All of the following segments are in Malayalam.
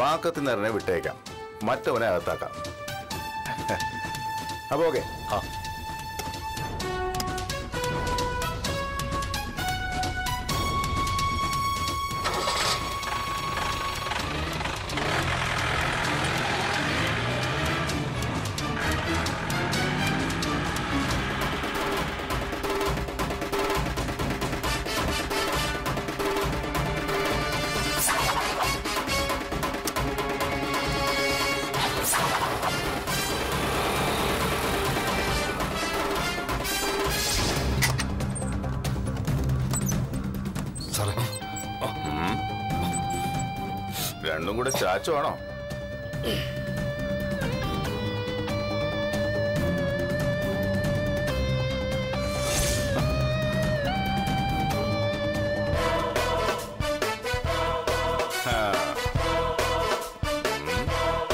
വാക്കത്തിനറിനെ വിട്ടേക്കാം മറ്റവനെ അകത്താക്കാം അപ്പൊ ഓക്കെ ആ സാറേ രണ്ടും കൂടെ ചാച്ചുവാണോ ആ. ഉം.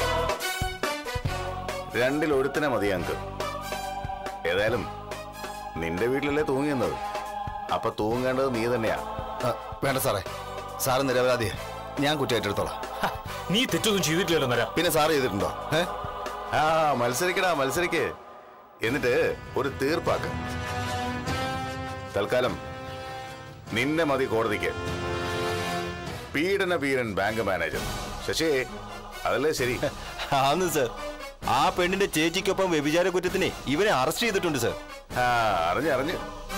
രണ്ടിൽ ഒരുത്തിനെ മതി ഞങ്ങക്ക് ഏതായാലും നിന്റെ വീട്ടിലല്ലേ തൂങ്ങിയെന്നത് അപ്പൊ തൂങ്ങേണ്ടത് നീ തന്നെയാ ആ, വേണ്ട സാറേ സാറ് നിരപരാധിയെ ഞാൻ കുറ്റമായിട്ടെടുത്തോളാം ഹ, നീ തെറ്റൊന്നും ചെയ്തിട്ടില്ലല്ലോ നര പിന്നെ സാറ് ചെയ്തിട്ടുണ്ടോ ഏ ആ മത്സരിക്കടാ മത്സരിക്ക് എന്നിട്ട് ഒരു തീർപ്പാക്ക് തൽക്കാലം നിന്നെ മതി കോടതിക്ക് പീഡന വീരൻ ബാങ്ക് മാനേജർ ശശി അതല്ലേ ശരി ആന്ന് സർ ആ പെണ്ണിന്റെ ചേച്ചിക്കൊപ്പം വ്യഭിചാര കുറ്റത്തിന് ഇവനെ അറസ്റ്റ് ചെയ്തിട്ടുണ്ട് സർ ആ അറിഞ്ഞ് അറിഞ്ഞ്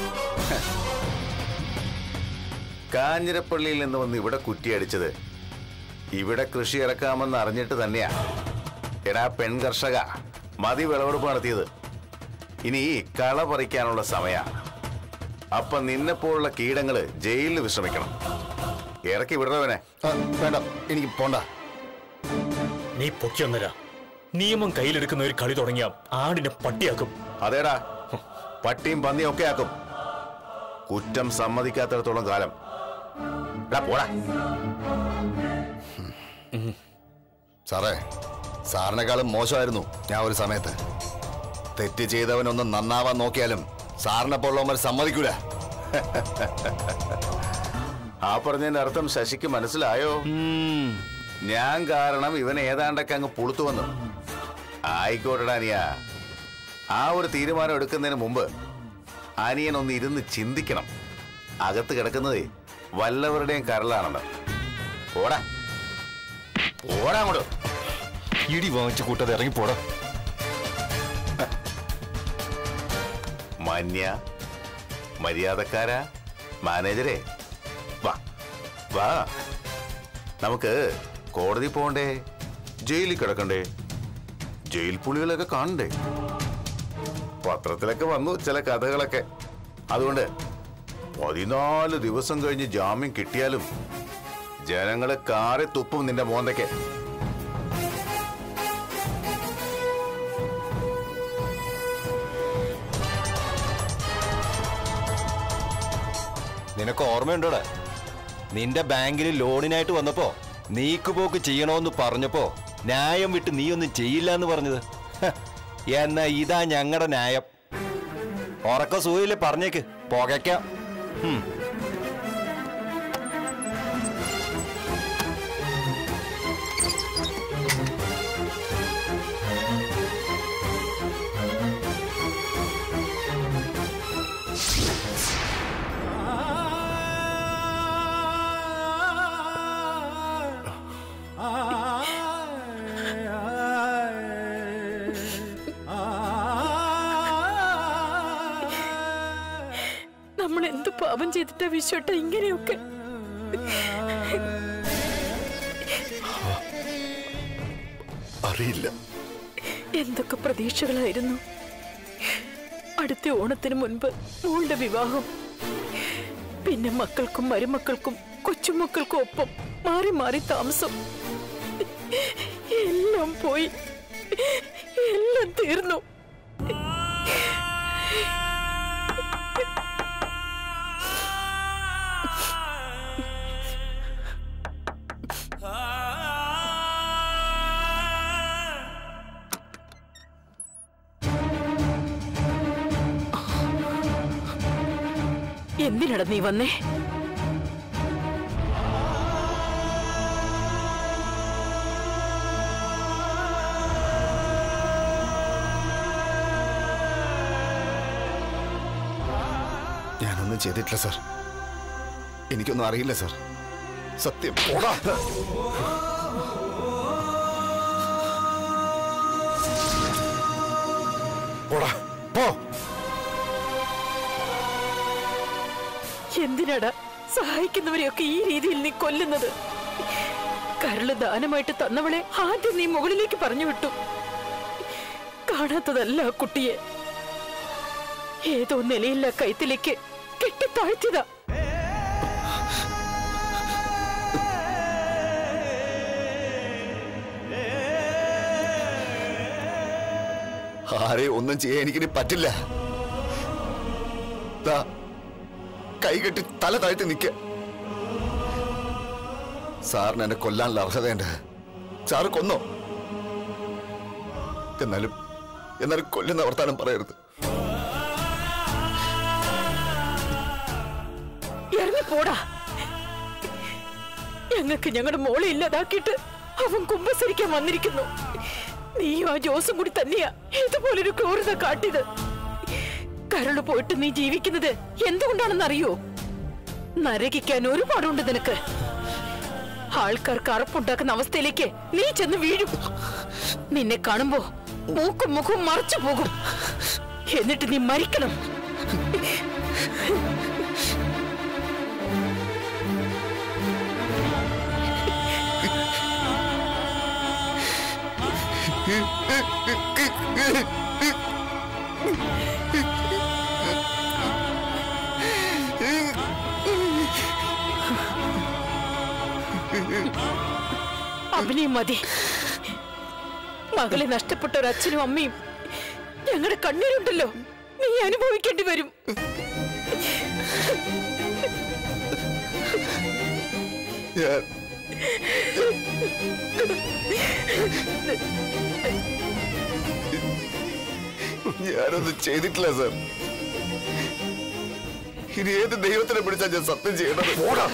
കാഞ്ഞിരപ്പള്ളിയിൽ നിന്ന് വന്ന് ഇവിടെ കുറ്റിയടിച്ചത് ഇവിടെ കൃഷി ഇറക്കാമെന്ന് അറിഞ്ഞിട്ട് തന്നെയാ എടാ പെൺ കർഷക മതി വിളവെടുപ്പ് നടത്തിയത് ഇനി കള പറിക്കാനുള്ള സമയ അപ്പൊ നിന്നെപ്പോലുള്ള കീടങ്ങള് ജയിലിൽ വിശ്രമിക്കണം ഇറക്കി വിടണവനെ ആ, വേണ്ട എനിക്ക് പോണ്ട നീ പൊക്കിയൊന്നര നിയമം കയ്യിലെടുക്കുന്ന ഒരു കളി തുടങ്ങിയ ആടിനെ പട്ടിയാക്കും അതേടാ പട്ടിയും പന്നിയും ഒക്കെ ആക്കും കുറ്റം സമ്മതിക്കാത്തിടത്തോളം കാലം എടാ പോടാ സാറേ സാറിനെക്കാളും മോശമായിരുന്നു ഞാൻ ഒരു സമയത്ത് തെറ്റ് ചെയ്തവനൊന്ന് നന്നാവാൻ നോക്കിയാലും സാറിനെ പോലുള്ളവന്മാർ സമ്മതിക്കൂല ആ പറഞ്ഞതിന്റെ അർത്ഥം ശശിക്ക് മനസ്സിലായോ ഞാൻ കാരണം ഇവൻ ഏതാണ്ടൊക്കെ അങ്ങ് പുളുത്തു വന്നു ആയിക്കോട്ടെടാ അനിയ ആ ഒരു തീരുമാനം എടുക്കുന്നതിന് മുമ്പ് അനിയൻ ഒന്ന് ഇരുന്ന് ചിന്തിക്കണം അകത്ത് കിടക്കുന്നതേ വല്ലവരുടെയും കരളാണെന്ന് ഓടാ ഓടാ അങ്ങോട്ട് ഇടി വാങ്ങിച്ച് കൂട്ടത് ഇറങ്ങി പോടാ മാന്യ മര്യാദക്കാരാ മാനേജരെ വാ വാ നമുക്ക് കോടതി പോകണ്ടേ ജയിലിൽ കിടക്കണ്ടേ ജയിൽ പുള്ളികളൊക്കെ കാണണ്ടേ പത്രത്തിലൊക്കെ വന്നു ചില കഥകളൊക്കെ അതുകൊണ്ട് പതിനാല് ദിവസം കഴിഞ്ഞ് ജാമ്യം കിട്ടിയാലും ജനങ്ങളെ കാറി തുപ്പും നിന്റെ മോന്തയ്ക്ക് നിനക്ക് ഓർമ്മയുണ്ടോടാ നിന്റെ ബാങ്കിൽ ലോണിനായിട്ട് വന്നപ്പോ നീക്കുപോക്ക് ചെയ്യണോന്ന് പറഞ്ഞപ്പോ ന്യായം വിട്ട് നീ ഒന്നും ചെയ്യില്ല എന്ന് പറഞ്ഞത് ഹ, എന്നാ ഇതാ ഞങ്ങളുടെ ന്യായം ഉറക്ക സൂയില്ലേ പറഞ്ഞേക്ക് പുകയ്ക്കാം ഹും. നമ്മൾ എന്ത് പാപം ചെയ്തിട്ടാ വിശ്വട്ട ഇങ്ങനെയൊക്കെ അറിയില്ല എന്തൊക്കെ പ്രതീക്ഷകളായിരുന്നു അടുത്ത ഓണത്തിന് മുൻപ് മോളുടെ വിവാഹം പിന്നെ മക്കൾക്കും മരുമക്കൾക്കും കൊച്ചുമക്കൾക്കും ഒപ്പം മാറി മാറി താമസം എല്ലാം പോയി എല്ലാം തീർന്നു എന്തിനട നീ വന്നേ ഞാനൊന്നും ചെയ്തിട്ടില്ല സാർ എനിക്കൊന്നും അറിയില്ല സാർ സത്യം പോടാ പോടാ പോ എന്തിനാടാ സഹായിക്കുന്നവരെയൊക്കെ ഈ രീതിയിൽ നീ കൊല്ലുന്നത് കരള് ദാനമായിട്ട് തന്നവളെ ആദ്യം നീ മുകളിലേക്ക് പറഞ്ഞു വിട്ടു കാണാത്തതല്ല ആ കുട്ടിയെ ഏതോ നിലയില്ല കൈത്തിലേക്ക് കെട്ടിത്താഴ്ത്തിയതാ ആരെ ഒന്നും ചെയ്യാൻ എനിക്കിനി പറ്റില്ല ദാ, കൈ കെട്ടി തല താഴ്ത്തി നിൽക്ക സാറിന് എന്നെ കൊല്ലാനുള്ള അർഹതയുണ്ട് സാറ് കൊന്നോ എന്നാലും എന്നാലും കൊല്ലുന്ന വർത്താനം പറയരുത് ഇറങ്ങി പോടാ ഞങ്ങൾക്ക് ഞങ്ങളുടെ മോളെ ഇല്ലാതാക്കിയിട്ട് അവൻ കുമ്പസരിക്കാൻ വന്നിരിക്കുന്നു നീയും ആ ജോസും കൂടി തന്നെയാ ഇതുപോലൊരു ക്രൂരത കാട്ടിയത് കരള് പോയിട്ട് നീ ജീവിക്കുന്നത് എന്തുകൊണ്ടാണെന്ന് അറിയോ നരകിക്കാൻ ഒരുപാടുണ്ട് നിനക്ക് ആൾക്കാർക്ക് അറപ്പുണ്ടാക്കുന്ന അവസ്ഥയിലേക്ക് നീ ചെന്ന് വീഴും നിന്നെ കാണുമ്പോ മൂക്കും മുഖവും മറച്ചു പോകും എന്നിട്ട് നീ മരിക്കണം അഭിനയം മതി മകളെ നഷ്ടപ്പെട്ട ഒരു അച്ഛനും അമ്മയും ഞങ്ങളുടെ കണ്ണീരുണ്ടല്ലോ നീ അനുഭവിക്കേണ്ടി വരും ഞാൻ ഞാനൊന്നും ചെയ്തിട്ടില്ല സാർ ഇനി ഏത് ദൈവത്തിനെ പിടിച്ചാൽ ഞാൻ സത്യം ചെയ്യണത് പോടാ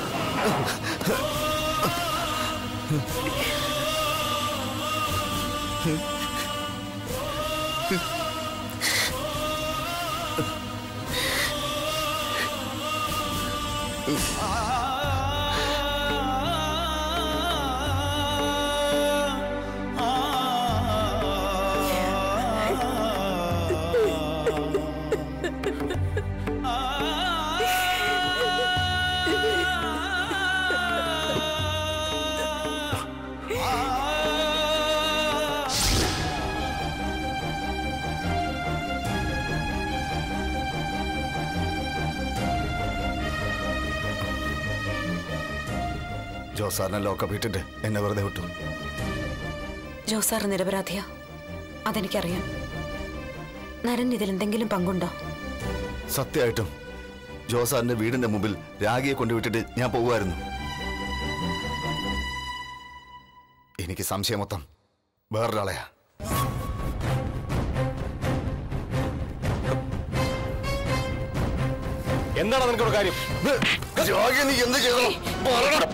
ജോസാറിനെ ലോക്കപ്പ് ഇട്ടിട്ട് എന്നെ വെറുതെ വിട്ടു ജോസാർ നിരപരാധിയാ അതെനിക്കറിയാം നരൻ ഇതിലെന്തെങ്കിലും പങ്കുണ്ടോ സത്യമായിട്ടും ജോസാറിന്റെ വീടിന്റെ മുമ്പിൽ രാഗിയെ കൊണ്ടുവിട്ടിട്ട് ഞാൻ പോകുമായിരുന്നു എനിക്ക് സംശയം മൊത്തം വേറൊരാളെയാ എന്താണ് നിനക്കൊരു കാര്യം രാഗി നീ എന്ത് ചെയ്യണം പറയണം.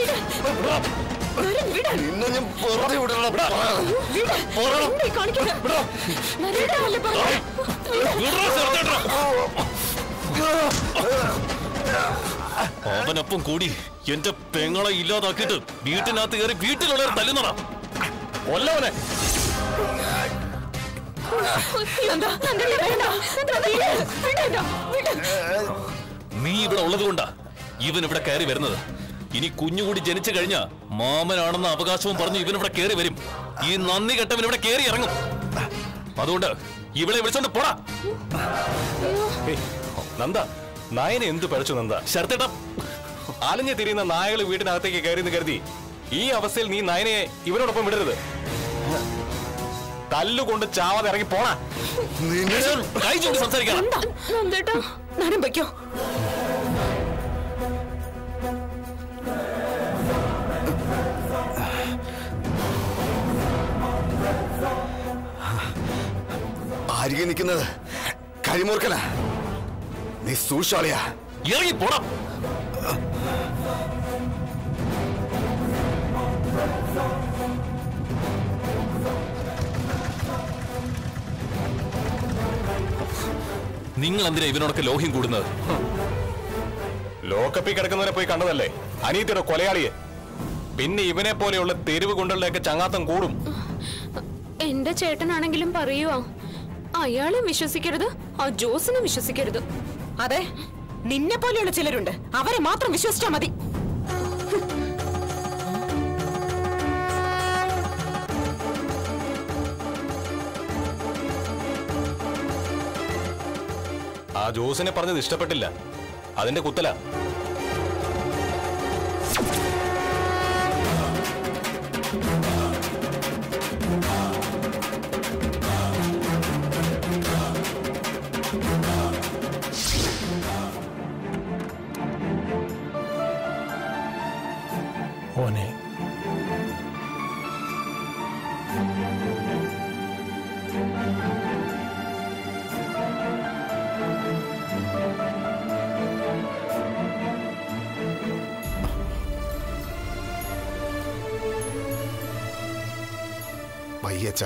നരൻ, വിടാൻ. നിന്നെ ഞാൻ വെറുതെ വിടണം വിടാൻ. എന്തായി കാണിക്കുന്നത്? നരേട്ടനല്ലേ പറഞ്ഞത്? അവനൊപ്പം കൂടി എന്റെ പെങ്ങളെ ഇല്ലാതാക്കിയിട്ട് വീട്ടിനകത്ത് കയറി വീട്ടിലുള്ളവർ തല്ലുന്നറ കൊല്ലവനെ എന്താ? നന്ദന, വേണ്ട. നന്ദന, വിട്. വിടണ്ട. വിട്. നീ ഇവിടെ ഉള്ളത് കൊണ്ടാ ഇവൻ ഇവിടെ കയറി വരുന്നത് ഇനി കുഞ്ഞുകൂടി ജനിച്ചു കഴിഞ്ഞാ മാമനാണെന്ന അവകാശവും പറഞ്ഞ് ഇവൻ ഇവിടെ കയറി വരും ഈ നന്ദി കെട്ടവൻ ഇവിടെ കയറി ഇറങ്ങും അതുകൊണ്ട് ഇവളെ വിളിച്ചോണ്ട് പോടാ നന്ദ നായനെ എന്ത് പഴച്ചു നന്ദ ശരത്തേട്ടാ അലഞ്ഞു തിരിയുന്ന നായകൾ വീട്ടിനകത്തേക്ക് കയറി കരുതി ഈ അവസ്ഥയിൽ നീ നയനെ ഇവരോടൊപ്പം വിടരുത് തല്ലുകൊണ്ട് ചാവാതെ ഇറങ്ങി പോണ നിന്നെ ഞാൻ കൈ ചൂണ്ടി സംസാരിക്കണം എന്താ? നന്ദേട്ടാ നരൻ വയ്ക്കോ അരികെ നിൽക്കുന്നത് കരിമൂർക്കനാ നീ സൂക്ഷിച്ചാളിയാ ഇറങ്ങി പോടാ നിങ്ങൾ എന്തിനാ ഇവനോടൊക്കെ ലോഹ്യം കൂടുന്നത് ലോക്കപ്പിൽ കിടക്കുന്നവനെ പോയി കണ്ടതല്ലേ അനീതിയുടെ കൊലയാളിയെ പിന്നെ ഇവനെ പോലെയുള്ള തെരുവ് കൊണ്ടുള്ളയൊക്കെ ചങ്ങാത്തം കൂടും എന്റെ ചേട്ടനാണെങ്കിലും പറയുവാ അയാളെ വിശ്വസിക്കരുത് ആ ജോസിനെ വിശ്വസിക്കരുത് അതെ നിന്നെ പോലെയുള്ള ചിലരുണ്ട് അവരെ മാത്രം വിശ്വസിച്ചാ മതി ആ ജോസിനെ പറഞ്ഞത് ഇഷ്ടപ്പെട്ടില്ല അതിന്റെ കുത്തല മോനെ വയ്യച്ച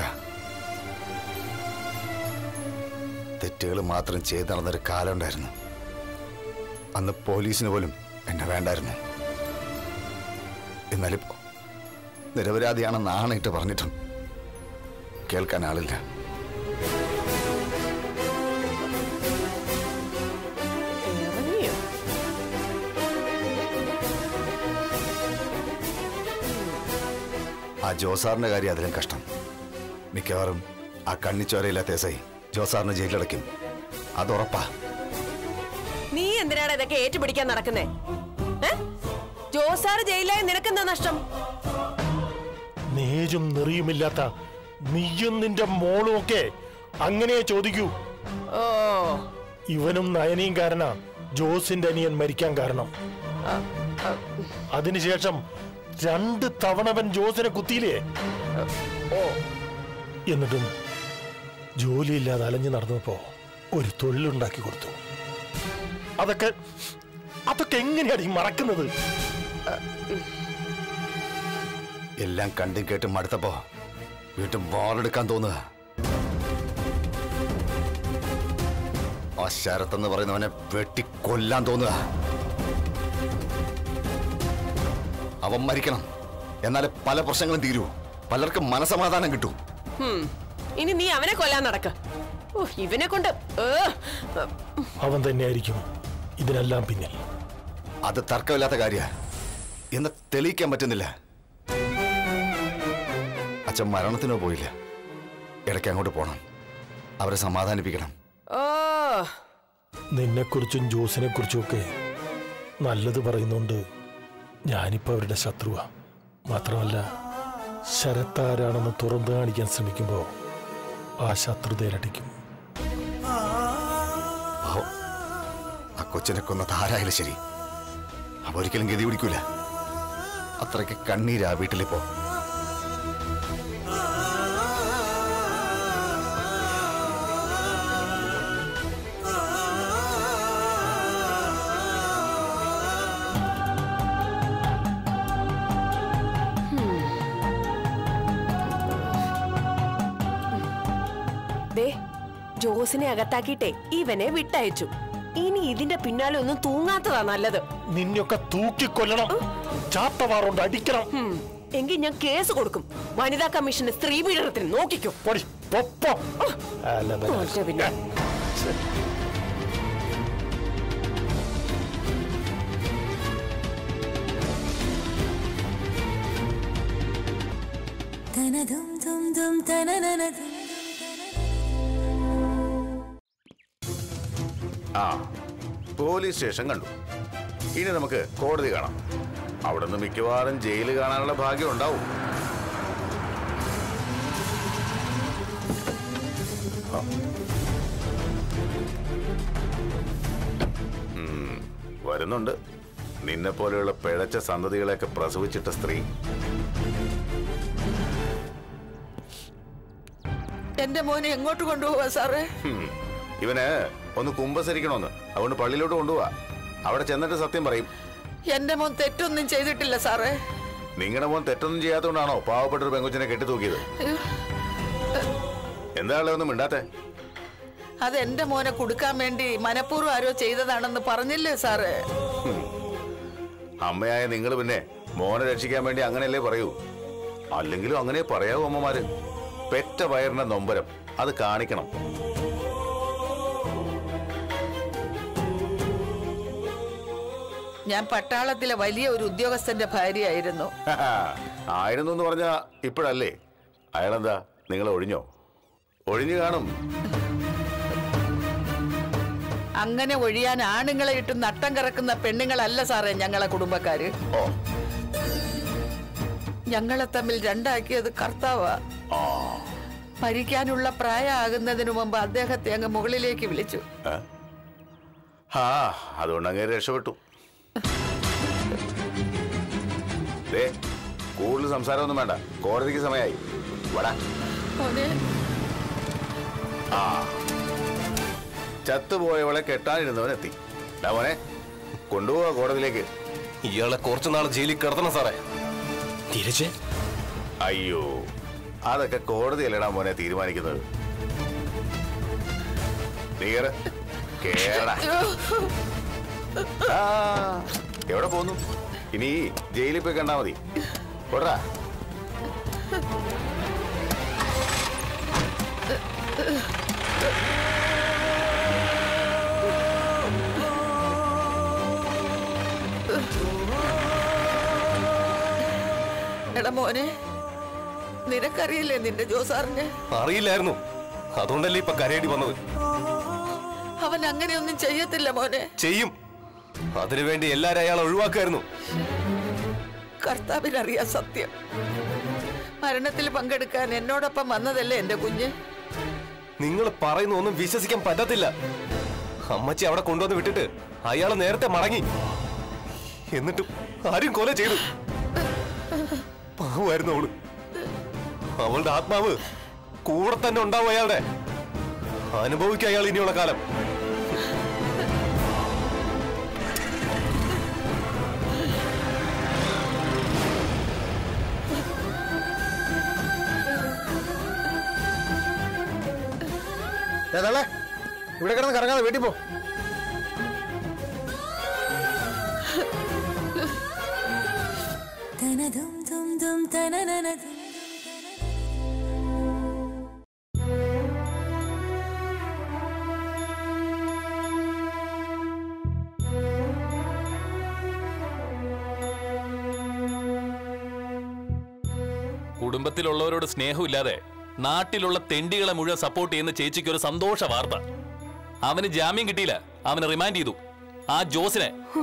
തെറ്റുകൾ മാത്രം ചെയ്ത് നടന്നൊരു കാലം ഉണ്ടായിരുന്നു അന്ന് പോലീസിന് പോലും എന്നെ വേണ്ടായിരുന്നു എന്നാലിപ്പോ നിരപരാധിയാണെന്ന് ആണയിട്ട് പറഞ്ഞിട്ടും കേൾക്കാൻ ആളില്ല ഇറങ്ങിയോ ആ ജോസാറിന്റെ കാര്യം അതിലും കഷ്ടം മിക്കവാറും ആ കണ്ണിച്ചോരയില്ലാത്ത എസ് ഐ ജോസാറിനെ ജയിലിലടയ്ക്കും അതുറപ്പാ നീ എന്തിനാണ് ഇതൊക്കെ ഏറ്റുപിടിക്കാൻ നടക്കുന്നേ ഏ? ജോസാറ് ജയിലായി നിനക്കെന്താ നഷ്ടം നേരും നെറിയുമില്ലാത്ത നീയും നിന്റെ മോളും ഒക്കെ അങ്ങനെ ചോദിക്കൂ ഓ ഇവനും നയനയും കാരണ ജോസിന്റെ അനിയൻ മരിക്കാൻ കാരണം അതിനുശേഷം രണ്ട് തവണവൻ ജോസിനെ കുത്തിയില്ലേ ഓ എന്നിട്ടും ജോലിയില്ലാതെ അലഞ്ഞു നടന്നപ്പോ ഒരു തൊഴിലുണ്ടാക്കി കൊടുത്തു അതൊക്കെ അതൊക്കെ എങ്ങനെയാണ് ഈ മറക്കുന്നത് എല്ലാം കണ്ടും കേട്ടും മടുത്തപ്പോ വീണ്ടും ബോറെടുക്കാൻ തോന്നുക ആ ശരത്തെന്ന് പറയുന്നവനെ വെട്ടിക്കൊല്ലാൻ തോന്നുക അവൻ മരിക്കണം എന്നാലേ പല പ്രശ്നങ്ങളും തീരൂ പലർക്കും മനസമാധാനം കിട്ടൂ ഹും. ഇനി നീ അവനെ കൊല്ലാൻ നടക്ക ഓ ഇവനെ കൊണ്ട് ഏ, അവൻ തന്നെയായിരിക്കും ഇതിനെല്ലാം പിന്നിൽ അത് തർക്കമില്ലാത്ത കാര്യ എന്ന് തെളിയിക്കാൻ പറ്റുന്നില്ല അച്ഛൻ മരണത്തിനോ പോയില്ല ഇടയ്ക്ക് അങ്ങോട്ട് പോണം അവരെ സമാധാനിപ്പിക്കണം ഓ നിന്നെക്കുറിച്ചും ജോസിനെ കുറിച്ചും ഒക്കെ നല്ലത് പറയുന്നുണ്ട് ഞാനിപ്പോ അവരുടെ ശത്രുവാ മാത്രമല്ല ശരത്താരാണെന്ന് തുറന്നു കാണിക്കാൻ ശ്രമിക്കുമ്പോൾ ആ ശത്രുത ഇരട്ടിക്കും പാവം. ആ കൊച്ചിനെ കൊന്ന താരായാലും ശരി അവ ഒരിക്കലും ഗതി പിടിക്കൂല അത്രയ്ക്ക് കണ്ണീരാ വീട്ടിലിപ്പോ ദേ ജോസിനെ അകത്താക്കിയിട്ടേ ഇവനെ വിട്ടയച്ചു ഇനി ഇതിന്റെ പിന്നാലെ ഒന്നും തൂങ്ങാത്തതാ നല്ലത് നിന്നെയൊക്കെ തൂക്കിക്കൊല്ലണം ചാട്ടവാറുണ്ട് അടിക്കണം ഹും. എങ്കിൽ ഞാൻ കേസ് കൊടുക്കും വനിതാ കമ്മീഷന്റെ സ്ത്രീ പീഡനത്തിന് നോക്കിക്കോ പൊടി, പൊപ്പോ. അല്ല, വരാ. തോറ്റ പിന്നെ ആ പോലീസ് സ്റ്റേഷൻ കണ്ടു ഇനി നമുക്ക് കോടതി കാണാം അവിടുന്ന് മിക്കവാറും ജയില് കാണാനുള്ള ഭാഗ്യം ഉണ്ടാവും ആ. ഉം, വരുന്നുണ്ട് നിന്നെ പോലെയുള്ള പിഴച്ച സന്തതികളെയൊക്കെ പ്രസവിച്ചിട്ട സ്ത്രീ എന്റെ മോനെ എങ്ങോട്ട് കൊണ്ടുപോവാ സാറേ ഉം. ഇവന് ഒന്ന് കുമ്പസരിക്കണമെന്ന് അതുകൊണ്ട് പള്ളിയിലോട്ട് കൊണ്ടുപോവാ അവിടെ ചെന്നിട്ട് സത്യം പറയും എന്റെ മോൻ തെറ്റൊന്നും ചെയ്തിട്ടില്ല സാറേ നിങ്ങളുടെ മോൻ തെറ്റൊന്നും ചെയ്യാത്തതുകൊണ്ടാണോ പാവപ്പെട്ട ഒരു പെങ്കൊച്ചിനെ കെട്ടിത്തൂക്കിയത് എന്താണല്ലോ ഒന്നും മിണ്ടാത്തെ അത് എന്റെ മോനെ കൊടുക്കാൻ വേണ്ടി മനഃപൂർവ്വം ആരോ ചെയ്തതാണെന്ന് പറഞ്ഞില്ലേ സാറ് അമ്മയായ നിങ്ങൾ പിന്നെ മോനെ രക്ഷിക്കാൻ വേണ്ടി അങ്ങനെയല്ലേ പറയൂ അല്ലെങ്കിലും അങ്ങനെ പറയാവൂ അമ്മമാര് പെറ്റ വയറിന്റെ നൊമ്പരം അത് കാണിക്കണം ഞാൻ പട്ടാളത്തിലെ വലിയ ഒരു ഉദ്യോഗസ്ഥന്റെ ഭാര്യയായിരുന്നു ആയിരുന്നു എന്ന് പറഞ്ഞാ ഇപ്പോഴല്ലേ അയാളെന്താ നിങ്ങൾ ഒഴിഞ്ഞോ ഒഴിഞ്ഞു കാണും അങ്ങനെ ഒഴിയാൻ ആണുങ്ങളെ ഇട്ട് നട്ടം കറക്കുന്ന പെണ്ണുങ്ങളല്ല സാറേ ഞങ്ങളെ കുടുംബക്കാര് ഓ ഞങ്ങളെ തമ്മിൽ രണ്ടാക്കിയത് കർത്താവാ ആ മരിക്കാനുള്ള പ്രായമാകുന്നതിനു മുമ്പ് അദ്ദേഹത്തെ അങ്ങ് മുകളിലേക്ക് വിളിച്ചു ഏ? ആ അതുകൊണ്ട് അങ്ങനെ രക്ഷപ്പെട്ടു ദേ കൂടുതൽ സംസാരമൊന്നും വേണ്ട കോടതിക്ക് സമയമായി വടാ മോനെ ആ ചത്തുപോയവളെ കെട്ടാനിരുന്നവൻ എത്തി ഡാ മോനെ കൊണ്ടുപോവാ കോടതിയിലേക്ക് ഇയാളെ കുറച്ചു നാൾ ജയിലിൽ കിടത്തണം സാറേ തിരിച്ച് അയ്യോ അതൊക്കെ കോടതിയല്ലടാ മോനെ തീരുമാനിക്കുന്നത് നീ കേറ്. കേറടാ ആ, എവിടെ പോന്നു ഇനി ജയിലിൽ പോയി കണ്ടാ മതി പോടാ എടാ മോനെ നിനക്കറിയില്ലേ നിന്റെ ജോസാറിനെ അറിയില്ലായിരുന്നു അതുകൊണ്ടല്ലേ ഇപ്പൊ കരയേണ്ടി വന്നത് അവൻ അങ്ങനെയൊന്നും ചെയ്യത്തില്ല മോനെ ചെയ്യും അതിനുവേണ്ടി എല്ലാരും അയാൾ ഒഴിവാക്കായിരുന്നു കർത്താവിനറിയാം സത്യം മരണത്തിൽ പങ്കെടുക്കാൻ എന്നോടൊപ്പം വന്നതല്ലേ എന്റെ കുഞ്ഞ് നിങ്ങൾ പറയുന്ന ഒന്നും വിശ്വസിക്കാൻ പറ്റത്തില്ല അമ്മച്ചി അവിടെ കൊണ്ടുവന്ന് വിട്ടിട്ട് അയാൾ നേരത്തെ മടങ്ങി എന്നിട്ടും ആരും കൊല ചെയ്തു പാവമായിരുന്നു അവള് അവളുടെ ആത്മാവ് കൂടെ തന്നെ ഉണ്ടാവും അയാളുടെ അനുഭവിക്കുക അയാൾ ഇനിയുള്ള കാലം ഏതാളെ ഇവിടെ കിടന്ന് കറങ്ങാതെ വീട്ടിൽ പോ കുടുംബത്തിലുള്ളവരോട് സ്നേഹമില്ലാതെ നാട്ടിലുള്ള തെണ്ടികളെ മുഴുവൻ സപ്പോർട്ട് ചെയ്യുന്ന ചേച്ചിക്ക് ഒരു സന്തോഷ വാർത്ത അവന് ജാമ്യം കിട്ടിയില്ല അവനെ റിമാൻഡ് ചെയ്തു ആ ജോസിനെ ഹും.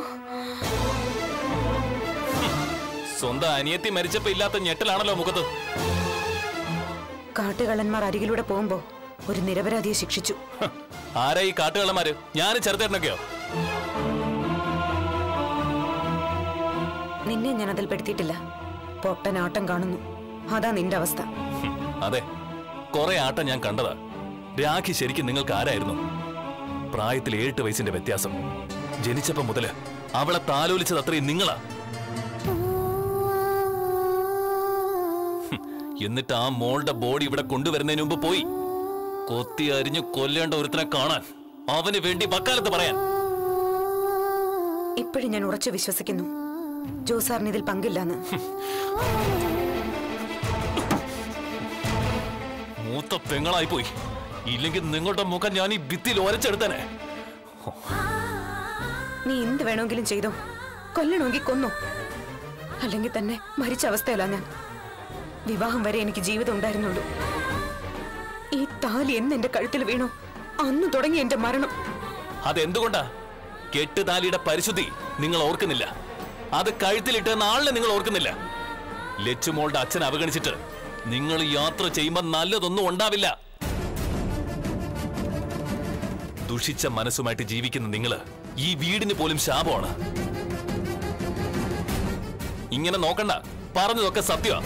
സ്വന്തം അനിയത്തി മരിച്ചപ്പോ ഇല്ലാത്ത ഞെട്ടലാണല്ലോ മുഖത്ത് കാട്ടുകള്ളന്മാർ അരികിലൂടെ പോകുമ്പോ ഒരു നിരപരാധിയെ ശിക്ഷിച്ചു ഹ്. ആരാ ഈ കാട്ടുകള്ളന്മാര് ഞാനും ചെറുതേട്ടനൊക്കെയോ നിന്നെ ഞാൻ അതിൽ പെടുത്തിയിട്ടില്ല പൊട്ടനാട്ടം കാണുന്നു അതാ നിന്റെ അവസ്ഥ ഹും. അതെ കുറെ ആട്ടം ഞാൻ കണ്ടതാ രാഖി ശരിക്കും നിങ്ങൾക്ക് ആരായിരുന്നു പ്രായത്തിൽ ഏഴെട്ട് വയസ്സിന്റെ വ്യത്യാസം ജനിച്ചപ്പോ മുതല് അവളെ താലോലിച്ചത് അത്രയും നിങ്ങളാ ഹും. എന്നിട്ട് ആ മോളുടെ ബോഡി ഇവിടെ കൊണ്ടുവരുന്നതിന് മുമ്പ് പോയി കൊത്തി അരിഞ്ഞു കൊല്ലേണ്ട ഒരുത്തനെ കാണാൻ അവന് വേണ്ടി വക്കാലത്ത് പറയാൻ ഇപ്പോഴും ഞാൻ ഉറച്ചു വിശ്വസിക്കുന്നു ജോസാറിന് ഇതിൽ പങ്കില്ലാന്ന് മൂത്ത പെങ്ങളായി പോയി ഇല്ലെങ്കിൽ നിങ്ങളുടെ മുഖം ഞാൻ ഈ ഭിത്തിയിൽ ഒരച്ചെടുത്തേനെ നീ എന്ത് വേണമെങ്കിലും ചെയ്തോ കൊല്ലണമെങ്കിൽ കൊന്നു അല്ലെങ്കിൽ തന്നെ മരിച്ച അവസ്ഥയല്ല ഞാൻ വിവാഹം വരെ എനിക്ക് ജീവിതം ഉണ്ടായിരുന്നുള്ളൂ ഈ താലി എന്ന് എന്റെ കഴുത്തിൽ വീണോ അന്ന് തുടങ്ങി എന്റെ മരണം അതെന്തുകൊണ്ടാ കെട്ടുതാലിയുടെ പരിശുദ്ധി നിങ്ങൾ ഓർക്കുന്നില്ല അത് കഴുത്തിലിട്ട് നാളിനെ നിങ്ങൾ ഓർക്കുന്നില്ല ലച്ചുമോളുടെ അച്ഛൻ അവഗണിച്ചിട്ട് നിങ്ങൾ യാത്ര ചെയ്യുമ്പോൾ നല്ലതൊന്നും ഉണ്ടാവില്ല ദുഷിച്ച മനസ്സുമായിട്ട് ജീവിക്കുന്ന നിങ്ങള് ഈ വീടിന് പോലും ശാപമാണ് ഇങ്ങനെ നോക്കണ്ട പറഞ്ഞതൊക്കെ സത്യമാ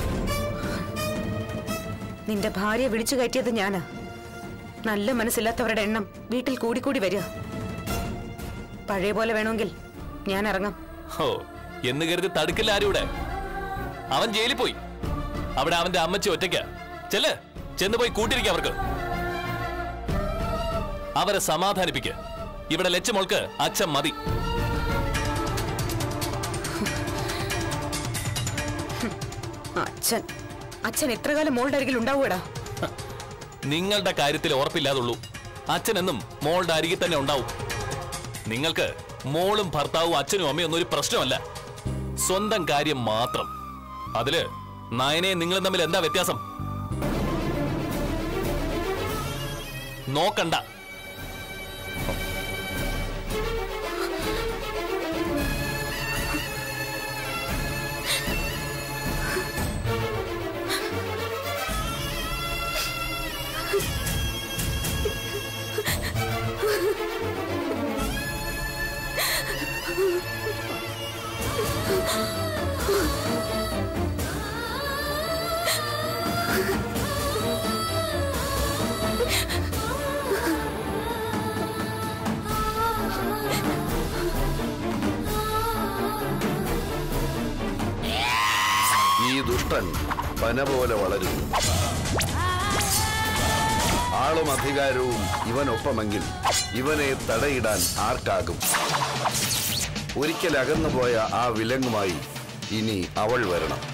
നിന്റെ ഭാര്യയെ വിളിച്ചു കയറ്റിയത് ഞാനാ നല്ല മനസ്സില്ലാത്തവരുടെ എണ്ണം വീട്ടിൽ കൂടിക്കൂടി വരിക പഴയ പോലെ വേണമെങ്കിൽ ഞാൻ ഇറങ്ങാം ഹോ എന്ന് കരുതി തടുക്കില്ല ആരും ഇവിടെ അവൻ ജയിലിൽ പോയി അവിടെ അവന്റെ അമ്മച്ചി ഒറ്റയ്ക്ക ചെല്ല് ചെന്ന് പോയി കൂട്ടിരിക്ക അവർക്ക് അവരെ സമാധാനിപ്പിക്ക് ഇവിടെ ലച്ചുമോൾക്ക് അച്ഛൻ മതി അച്ഛൻ അച്ഛൻ എത്ര കാലം മോളുടെ അരികിൽ ഉണ്ടാവൂടാ നിങ്ങളുടെ കാര്യത്തിൽ ഉറപ്പില്ലാതുള്ളൂ അച്ഛനെന്നും മോളുടെ അരികിൽ തന്നെ ഉണ്ടാവും നിങ്ങൾക്ക് മോളും ഭർത്താവും അച്ഛനും അമ്മയും ഒന്നും ഒരു പ്രശ്നമല്ല സ്വന്തം കാര്യം മാത്രം അതില് നയനയും നിങ്ങളും തമ്മിൽ എന്താ വ്യത്യാസം നോക്കണ്ട ഈ ദുഷ്ടൻ പന പോലെ വളരുന്നു ആളും അധികാരവും ഇവനൊപ്പമെങ്കിൽ ഇവനെ തടയിടാൻ ആർക്കാകും ഒരിക്കൽ അകന്നുപോയ ആ വിലങ്ങുമായി ഇനി അവൾ വരണം